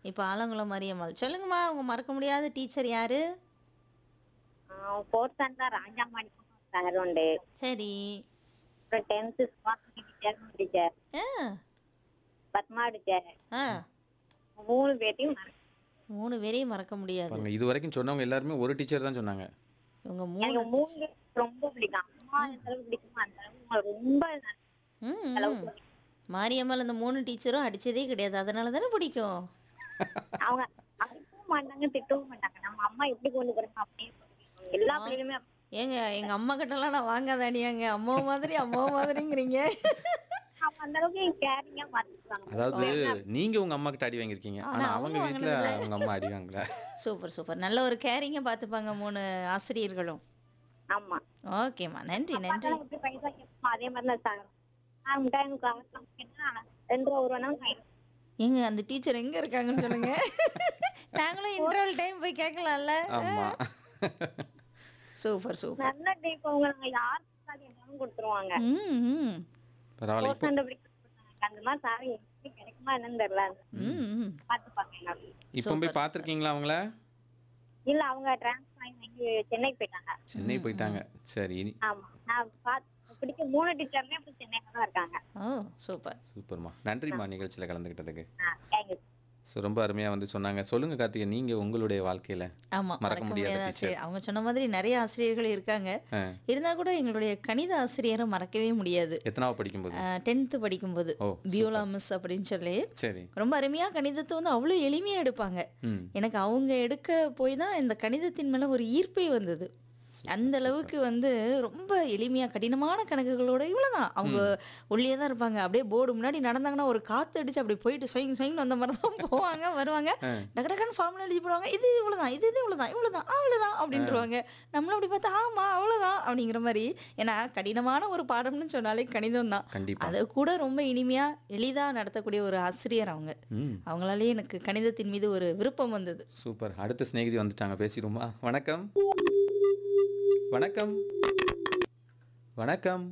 இப்போ ஆலங்குளம் மாரியம்மாள் சொல்லுங்கம்மா உங்க மறக்க முடியாத டீச்சர் யாரு ஃபோர்த் ஸ்டாண்டர்ட் ராஜாமாணி சார் உண்டு சரி அப்புறம் டென்த்து சுவாசினி டீச்சர் டீச்சர் ஆ பத்மா டீச்சர் ஆ மூணு பேர்த்தையும் மறக்க- மூணு பேரையும் மறக்க முடியாது பாருங்க இது வரைக்கும் சொன்னவங்க எல்லாருமே ஒரு டீச்சர் தான் சொன்னாங்க இவங்க மூணு எனக்கு மூணு பேர் ரொம்ப பிடிக்கும் அம்மா எந்த அளவுக்கு பிடிக்குமோ அந்த அளவுக்கு ரொம்ப ம், ம். அளவுக்கு பிடிக்கும். மாரியம்மாள் அந்த மூணு டீச்சரும் அடிச்சதே கிடையாது அதனால தானே பிடிக்கும் அவங்க அடிக்கவும் மாட்டாங்க திட்டவும் மாட்டாங்க நம்ம அம்மா எப்படி கொண்டு போறாங்க அப்படியே சொல்லிடுவாங்க. எல்லா பிள்ளைகளுமே அப்படி. ஏங்க எங்க அம்மா கிட்டலாம் நான் வாங்காதானியாங்க அம்மா மாதிரி அம்மா மாதிரிங்கிறீங்க அவங்க அந்த அளவுக்கு கேரிங்கா பார்த்துக்குவாங்க அதாவது நீங்க உங்க அம்மா கிட்ட அடி வாங்கியிருக்கீங்க ஆனா ஆனா அவங்க அவங்க வீட்ல வாங்கினதில்ல. அவங்க அம்மா அடி வாங்கல சூப்பர் சூப்பர் நல்ல ஒரு கேரிங்க பார்த்துப்பாங்க மூணு ஆசிரியர்களும் ஆமா ஓகேம்மா நன்றி நன்றி அப்பாக்கெல்லாம் எப்படி பைசா கேட்போம் அதே மாதிரி தான் சார் நான் மிட்டாய் எனக்கு அவசரம் கேட்டா ரெண்டு ரூபா ஒரு ரூபா கையில் எங்க அந்த டீச்சர் எங்க இருக்காங்கன்னு சொல்லுங்க நாங்களும் இன்டர்வல் டைம் போய் கேட்கலாம்ல ஆமா சூப்பர் சூப்பர் நல்ல டே அவங்க நாங்க யாருக்கு அது என்னன்னு கொடுத்துருவாங்க ம் ம் பரவாயில்ல இப்போ போர்ட் படிக்க அந்த மாதிரி சாரி எப்படி கிடைக்குமா என்னன்னு தெரியல ம் ம் பாத்துப்பாங்க எல்லாரும். இப்போ போய் பார்த்திருக்கீங்களா அவங்கள இல்ல அவங்க டிரான்ஸ்ஃபர் ஆகி இங்க சென்னைக்கு போயிட்டாங்க சென்னை போயிட்டாங்க சரி இனி ஆமா நான் பாத்து பிடிக்க மூணு டீச்சருமே இப்ப சென்னையில தான் இருக்காங்க ஓ சூப்பர் சூப்பர்மா நன்றிம்மா நிகழ்ச்சியில கலந்துக்கிட்டதுக்கு தேங்க்யூ ஸோ ரொம்ப அருமையா வந்து சொன்னாங்க சொல்லுங்க கார்த்திகை நீங்க உங்களுடைய வாழ்க்கையில ஆமா மறக்க மறக்க முடியாத முடியாத teacher. ஆசிரியர் அவங்க சொன்ன மாதிரி நிறைய ஆசிரியர்கள் இருக்காங்க ஆ, இருந்தா கூட எங்களுடைய கணித ஆசிரியரை மறக்கவே முடியாது எத்தனாவது படிக்கும்போது டென்த்து படிக்கும்போது ஓ பியோலா மிஸ் அப்படின்னு சொல்லி சரி ரொம்ப அருமையா கணிதத்தை வந்து அவ்வளோ எளிமையா எடுப்பாங்க ம் எனக்கு அவங்க எடுக்க போய் தான் இந்த கணிதத்தின் மேல ஒரு ஈர்ப்பே வந்தது அந்த அளவுக்கு வந்து ரொம்ப எளிமையா கடினமான கணக்குகளோட இவ்வளவுதான் அவங்க ஒல்லியே தான் இருப்பாங்க அப்படியே போர்டு முன்னாடி நடந்தாங்கன்னா ஒரு காத்து அடிச்சு அப்படி போயிட்டு ஸ்வயிங் ஸ்வயிங் வந்த மாதிரி தான் போவாங்க வருவாங்க டக்கு டக்குன்னு ஃபார்முலா எழுதி போடுவாங்க இது இவ்வளவுதான் இது இது இவ்வளவுதான் இவ்வளவுதான் அவ்வளவுதான் அப்படின்றவாங்க நம்மளும் அப்படி பார்த்தா ஆமா அவ்வளவுதான் அப்படிங்கிற மாதிரி ஏன்னா கடினமான ஒரு பாடம்னு சொன்னாலே கணிதம் தான் கண்டிப்பா அதை கூட ரொம்ப இனிமையா எளிதா நடத்தக்கூடிய ஒரு ஆசிரியர் அவங்க ம் அவங்களாலே எனக்கு கணிதத்தின் மீது ஒரு விருப்பம் வந்தது சூப்பர் அடுத்த சிநேகிதி வந்துட்டாங்க பேசிடுமா வணக்கம் வணக்கம் வணக்கம்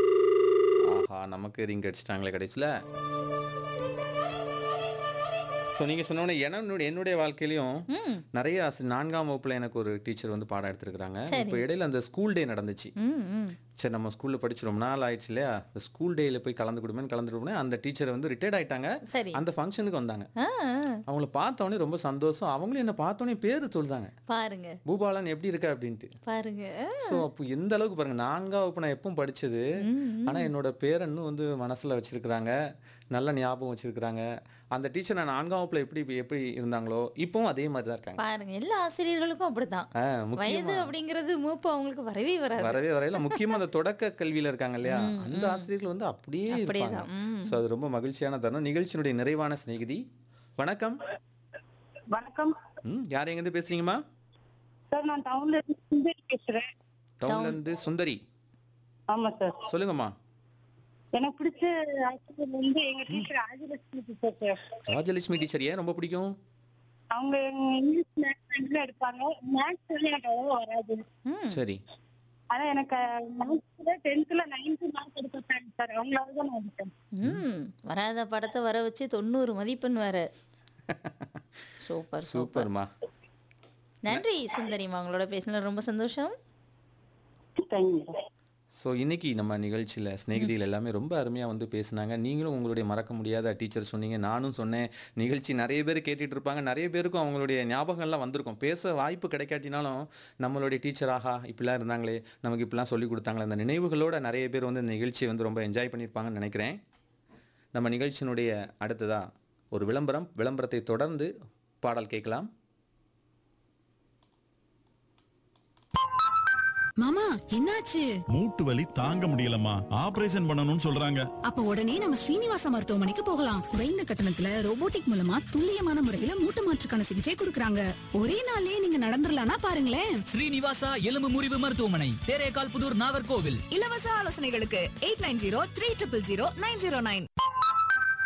ஆஹா நமக்கு ரிங் அடிச்சிட்டாங்களே கடைசியில் ஸோ நீங்கள் சொன்னோன்னே என்னுடைய என்னுடைய வாழ்க்கையிலையும் ம் நிறைய ஆசிரியர் நான்காம் வகுப்புல எனக்கு ஒரு டீச்சர் வந்து பாடம் எடுத்திருக்கிறாங்க சரி. இப்போ இடையில அந்த ஸ்கூல் டே நடந்துச்சு ம் ம் சரி நம்ம ஸ்கூல்ல படிச்சு ரொம்ப நாள் ஆயிடுச்சு இல்லையா அந்த ஸ்கூல் டேல போய் கலந்து கொடுமேன்னு கலந்து கொடுமே அந்த டீச்சர் வந்து ரிட்டையர்ட் ஆயிட்டாங்க சரி அந்த ஃபங்க்ஷனுக்கு வந்தாங்க ஆ ஆ, அவங்கள பார்த்தோன்னே ரொம்ப சந்தோஷம் அவங்களும் என்ன பார்த்தோன்னே பேர் சொல்றாங்க பாருங்க பூபாலன் எப்படி இருக்க அப்படின்ட்டு பாருங்க ஸோ அப்போ எந்த அளவுக்கு பாருங்க நான்காம் வகுப்பு நான் எப்பவும் படிச்சது ம், ஆனா என்னோட பேர் இன்னும் வந்து மனசுல வச்சிருக்கிறாங்க நல்ல ஞாபகம் வச்சிருக்கிறாங்க அந்த டீச்சர் நான் நான்காம் வகுப்புல எப்படி எப்படி இருந்தாங்களோ இப்பவும் அதே மாதிரி தான் இருக்காங்க பாருங்க எல்லா ஆசிரியர்களுக்கும் அப்படித்தான் ஆ, முக்கியமா வயது அப்படிங்கிறது மூப்பு அவங்களுக்கு வரவே வராது வரவே வரையில முக்கியமா அந்த தொடக்க கல்வியில இருக்காங்க இல்லையா அந்த ஆசிரியர்கள் வந்து அப்படியே இருப்பாங்க அப்படியேதான் ம் ஸோ அது ரொம்ப மகிழ்ச்சியான தருணம் நிகழ்ச்சியினுடைய நிறைவான சிநேகிதி வணக்கம் வணக்கம் ம் யார் எங்கேருந்து பேசுறீங்கம்மா சார் நான் டவுன்ல இருந்து பேசுறேன் டவுன்ல இருந்து சுந்தரி ஆமா சார் சொல்லுங்கம்மா எனக்கு பிடிச்ச ஆசிரியர் வந்து எங்க teacher Adhilakshmi teacher sir Rajalakshmi teacher ஏன் ரொம்ப பிடிக்கும் அவங்க எங்க இங்கிலீஷ் மேத்ஸ் ரெண்டுல எடுப்பாங்க மேத்ஸ் வந்து எனக்கு அவ்வளவா வராது ம் சரி ஆனா எனக்கு மேத்ஸ்ல டென்த்ல நைன்த் மார்க் எடுத்தாங்க சார் அவங்களால தான் நான் எடுத்தேன் ம் வராத படத்தை வர வச்சு தொண்ணூறு மதிப்பெண் வேற சூப்பர் சூப்பர் சூப்பர்மா நன்றி சுந்தரிமா உங்களோட பேசினது ரொம்ப சந்தோஷம் தேங்க்யூ ஸோ இன்னைக்கு நம்ம நிகழ்ச்சியில் ஸ்நேகிதிகள் எல்லாமே ரொம்ப அருமையாக வந்து பேசுனாங்க நீங்களும் உங்களுடைய மறக்க முடியாத டீச்சர் சொன்னீங்க நானும் சொன்னேன் நிகழ்ச்சி நிறைய பேர் கேட்டுட்டு இருப்பாங்க நிறைய பேருக்கும் அவங்களுடைய ஞாபகம்லாம் வந்திருக்கும் பேச வாய்ப்பு கிடைக்காட்டினாலும் நம்மளுடைய டீச்சர் ஆஹா இப்படிலாம் இருந்தாங்களே நமக்கு இப்படிலாம் சொல்லி கொடுத்தாங்களே அந்த நினைவுகளோட நிறைய பேர் வந்து இந்த நிகழ்ச்சியை வந்து ரொம்ப என்ஜாய் பண்ணியிருப்பாங்கன்னு நினைக்கிறேன் நம்ம நிகழ்ச்சியினுடைய அடுத்ததா ஒரு விளம்பரம் விளம்பரத்தை தொடர்ந்து பாடல் கேட்கலாம் மாமா என்னாச்சு மூட்டு வலி தாங்க முடியலம்மா ஆபரேஷன் பண்ணணும்னு சொல்றாங்க அப்ப உடனே நம்ம ஸ்ரீனிவாச மருத்துவமனைக்கு போகலாம் குறைந்த கட்டணத்துல ரோபோட்டிக் மூலமா துல்லியமான முறையில மூட்டு மாற்றுக்கான சிகிச்சை கொடுக்கறாங்க ஒரே நாள்லயே நீங்க நடந்துடலாம்னா பாருங்களேன் ஸ்ரீனிவாசா எலும்பு முறிவு மருத்துவமனை தேரேகால் புதூர் நாகர்கோவில் இலவச ஆலோசனைகளுக்கு eight nine zero three triple zero nine zero nine